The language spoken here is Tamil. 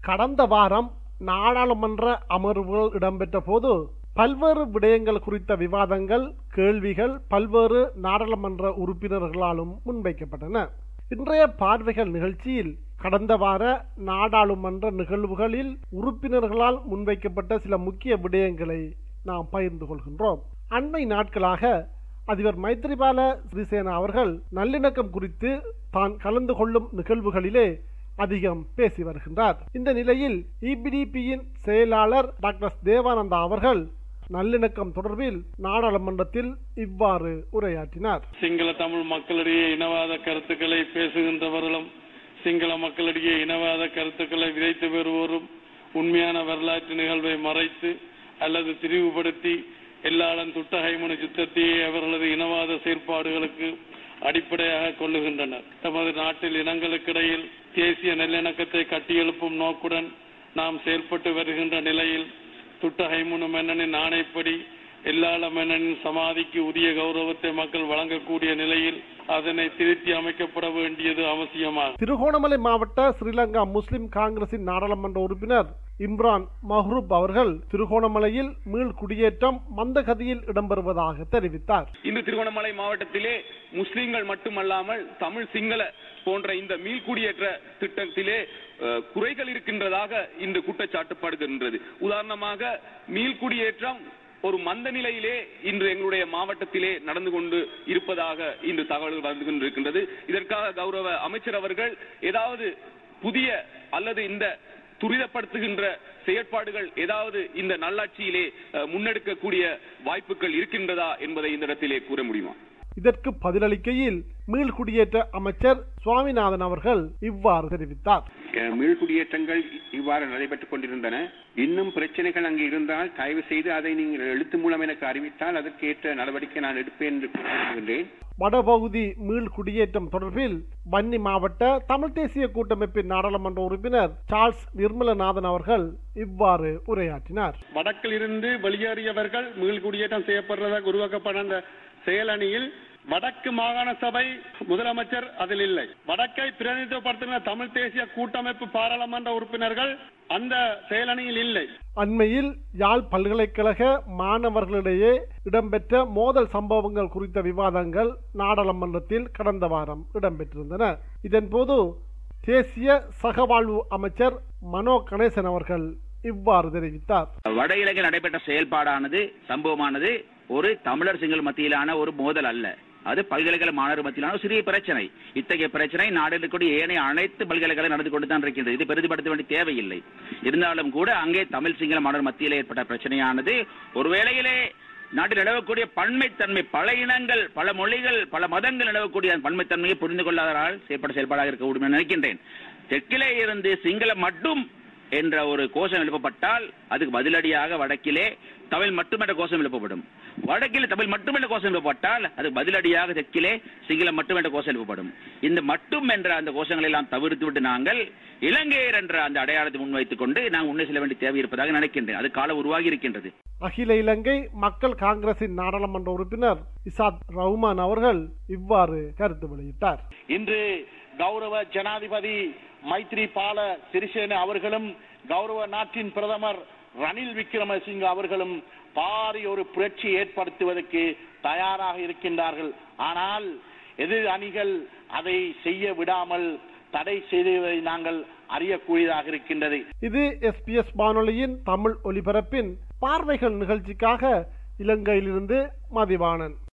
கடந்த வாரம் நாடாளுமன்ற அமர்வுகள் இடம்பெற்ற போது பல்வேறு விடயங்கள் குறித்த விவாதங்கள் கேள்விகள் பல்வேறு நாடாளுமன்ற உறுப்பினர்களாலும் முன்வைக்கப்பட்டன இன்றைய பார்வைகள் நிகழ்ச்சியில் கடந்த வார நாடாளுமன்ற நிகழ்வுகளில் உறுப்பினர்களால் முன்வைக்கப்பட்ட சில முக்கிய விடயங்களை நாம் பகிர்ந்து கொள்கின்றோம் அண்மை நாட்களாக அதிபர் மைத்ரிபால சிறிசேனா அவர்கள் நல்லிணக்கம் குறித்து தான் கலந்து கொள்ளும் நிகழ்வுகளிலே அதிகம் பேசி வருகின்றார் இந்த நிலையில் இபிடிபியின் செயலாளர் டாக்டர் தேவானந்தா அவர்கள் நல்லிணக்கம் தொடர்பில் நாடாளுமன்றத்தில் இவ்வாறு உரையாற்றினார் சிங்கள தமிழ் மக்களிடையே இனவாத கருத்துக்களை பேசுகின்றவர்களும் சிங்கள மக்களிடையே இனவாத கருத்துக்களை விதைத்து வருவோரும் உண்மையான வரலாற்று நிகழ்வை மறைத்து அல்லது திரிவுபடுத்தி எல்லாளன் துட்டகைமுன யுத்தத்தையே அவர்களது இனவாத செயற்பாடுகளுக்கு அடிப்படையாக கொள்ளுகின்றனர் தமது நாட்டில் இனங்களுக்கிடையில் தேசிய நல்லிணக்கத்தை கட்டியெழுப்பும் நோக்குடன் நாம் செயல்பட்டு வருகின்ற நிலையில் துட்டகைமுனு மன்னனின் ஆணைப்படி எல்லாள மன்னனின் சமாதிக்கு உரிய கௌரவத்தை மக்கள் வழங்கக்கூடிய நிலையில் அதனை திருத்தி அமைக்கப்பட வேண்டியது அவசியமாகும் திருகோணமலை மாவட்ட ஸ்ரீலங்கா முஸ்லிம் காங்கிரசின் நாடாளுமன்ற உறுப்பினர் இம்ரான் மஹ்ரூப் அவர்கள் திருகோணமலையில் மீள் குடியேற்றம் மந்தகதியில் இடம்பெறுவதாக தெரிவித்தார் இந்த திருவண்ணாமலை மாவட்டத்திலே முஸ்லிம்கள் மட்டுமல்லாமல் தமிழ் சிங்கள போன்ற இந்த மீள்குடியேற்ற திட்டத்திலே அஹ், குறைகள் இருக்கின்றதாக இந்த குற்றச்சாட்டுப்படுகின்றது உதாரணமாக மீள்குடியேற்றம் ஒரு மந்த நிலையிலே இன்று எங்களுடைய மாவட்டத்திலே நடந்து கொண்டு இருப்பதாக இன்று தகவல்கள் வந்து கொண்டிருக்கின்றது இதற்காக கௌரவ அமைச்சர் அவர்கள் ஏதாவது புதிய அல்லது இந்த துரிதப்படுத்துகின்ற செயற்பாடுகள் ஏதாவது இந்த நல்லாட்சியிலே அஹ், முன்னெடுக்கக்கூடிய வாய்ப்புகள் இருக்கின்றதா என்பதை இந்த இடத்திலே கூற முடியுமா இதற்கு பதிலளிக்கையில் மீள் குடியேற்ற அமைச்சர் சுவாமிநாதன் அவர்கள் இவ்வாறு தெரிவித்தார் அஹ் மீள்குடியேற்றங்கள் இவ்வாறு நடைபெற்றுக் கொண்டிருந்தன இன்னும் பிரச்சனைகள் அங்கு இருந்தால் தயவு செய்து அதை நீங்கள் எழுத்து மூலம் எனக்கு அறிவித்தால் அதற்கேற்ற நடவடிக்கை நான் எடுப்பேன் என்று கூறுகின்றேன் வடபகுதி மீள் குடியேற்றம் தொடர்பில் வன்னி மாவட்ட தமிழ் தேசிய கூட்டமைப்பின் நாடாளுமன்ற உறுப்பினர் சார்ல்ஸ் நிர்மலநாதன் அவர்கள் இவ்வாறு உரையாற்றினார் வடக்கில் இருந்து வெளியேறியவர்கள் மீள்குடியேற்றம் செய்யப்படுறதாக உருவாக்கப்பட்ட அந்த செயலணியில் வடக்கு மாகாண சபை முதலமைச்சர் அதில் இல்லை வடக்கை பிரதிநிதித்துவப்படுத்துகிற தமிழ் தேசிய கூட்டமைப்பு பாராளுமன்ற உறுப்பினர்கள் அந்த செயலணியில் இல்லை அண்மையில் யாழ் பல்கலைக்கழக மாணவர்களிடையே இடம்பெற்ற மோதல் சம்பவங்கள் குறித்த விவாதங்கள் நாடாளுமன்றத்தில் கடந்த வாரம் இடம்பெற்றிருந்தன இதன்போது தேசிய சகவாழ்வு அமைச்சர் மனோ கணேசன் அவர்கள் இவ்வாறு தெரிவித்தார் வட இலங்கையில் நடைபெற்ற செயல்பாடானது சம்பவமானது ஒரு தமிழர் சிங்கள மத்தியிலான ஒரு மோதல் அல்ல அது பல்கலைக்கழக மாணவர் மத்தியிலான ஒரு சிறிய பிரச்சனை இத்தகைய பிரச்சனை நாட்டில் இருக்கக்கூடிய ஏனைய அனைத்து பல்கலைக்கழகம் நடந்து கொண்டு தான் இருக்கின்றது இது பெரிதுபடுத்த வேண்டிய தேவையில்லை இருந்தாலும் கூட அங்கே தமிழ் சிங்கள மாணவர் மத்தியில் ஏற்பட்ட பிரச்சனையானது ஒரு வேளையிலே நாட்டில் நிலவக்கூடிய பன்மைத்தன்மை பல இனங்கள் பல மொழிகள் பல மதங்கள் நிலவக்கூடிய அந்த பன்மைத்தன்மையை புரிந்து கொள்ளாததால் செயல்பட செயல்பாடாக இருக்க முடியும் என நினைக்கின்றேன் தெற்கிலே இருந்து சிங்களம் மட்டும் என்ற ஒரு கோஷம் எழுப்பப்பட்டால் அதுக்கு பதிலடியாக வடக்கிலே தமிழ் மட்டும் என்ற கோஷம் எழுப்பப்படும் வடக்கில் தமிழ் மட்டும் என்ற கோஷம் எழுப்பப்பட்டால் அதுக்கு பதிலடியாக தெற்கிலே சிங்களம் மட்டும் என்ற கோஷம் எழுப்பப்படும் இந்த மட்டும் என்ற அந்த கோஷங்களை எல்லாம் தவிர்த்து விட்டு நாங்கள் இலங்கையர் என்ற அந்த அடையாளத்தை முன்வைத்துக் கொண்டு நாங்கள் முன்னே செல்ல வேண்டிய தேவை இருப்பதாக நினைக்கின்றேன் அது காலம் உருவாகி இருக்கின்றது அகில இலங்கை மக்கள் காங்கிரசின் நாடாளுமன்ற உறுப்பினர் இசாத் ரஹ்மான் அவர்கள் இவ்வாறு கருத்து வெளியிட்டார் இன்று கௌரவ ஜனாதிபதி மைத்ரிபால சிறிசேன அவர்களும் கௌரவ நாட்டின் பிரதமர் ரணில் விக்ரமசிங்க அவர்களும் பாரிய ஒரு புரட்சி ஏற்படுத்துவதற்கு தயாராக இருக்கின்றார்கள் ஆனால் எதிர் அணிகள் அதை செய்ய விடாமல் தடை செய்ததை நாங்கள் அறியக்கூடியதாக இருக்கின்றது இது எஸ்பிஎஸ் வானொலியின் தமிழ் ஒலிபரப்பின் பார்வைகள் நிகழ்ச்சிக்காக இலங்கையிலிருந்து மதிவாணன்